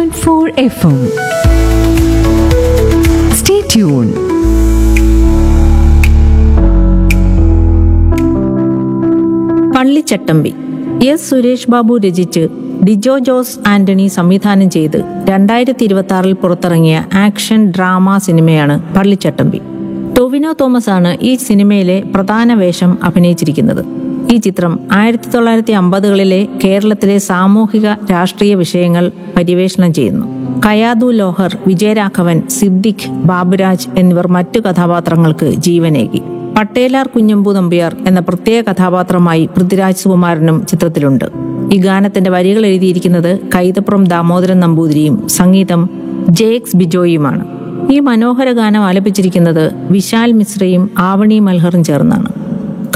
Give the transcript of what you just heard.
90.4 FM. Stay tuned. Pallichattambi S Suresh Babu രചിച്ച് ഡിജോ ജോസ് ആന്റണി സംവിധാനം ചെയ്ത് രണ്ടായിരത്തി ഇരുപത്തി ആറിൽ പുറത്തിറങ്ങിയ ആക്ഷൻ ഡ്രാമ സിനിമയാണ് പള്ളിച്ചട്ടമ്പി ടൊവിനോ തോമസ് ആണ് ഈ സിനിമയിലെ പ്രധാന വേഷം അഭിനയിച്ചിരിക്കുന്നത് ഈ ചിത്രം ആയിരത്തി തൊള്ളായിരത്തി അമ്പതുകളിലെ കേരളത്തിലെ സാമൂഹിക രാഷ്ട്രീയ വിഷയങ്ങൾ പര്യവേഷണം ചെയ്യുന്നു കയാദു ലോഹർ വിജയരാഘവൻ സിദ്ദിഖ് ബാബുരാജ് എന്നിവർ മറ്റു കഥാപാത്രങ്ങൾക്ക് ജീവനേകി പട്ടേലാർ കുഞ്ഞമ്പു നമ്പ്യാർ എന്ന പ്രത്യേക കഥാപാത്രമായി പൃഥ്വിരാജ് സുകുമാരനും ചിത്രത്തിലുണ്ട് ഈ ഗാനത്തിന്റെ വരികൾ എഴുതിയിരിക്കുന്നത് കൈതപ്പുറം ദാമോദരൻ നമ്പൂതിരിയും സംഗീതം ജെക്സ് ബിജോയുമാണ് ഈ മനോഹര ഗാനം ആലപിച്ചിരിക്കുന്നത് വിശാൽ മിശ്രയും ആവണി മൽഹറും ചേർന്നാണ്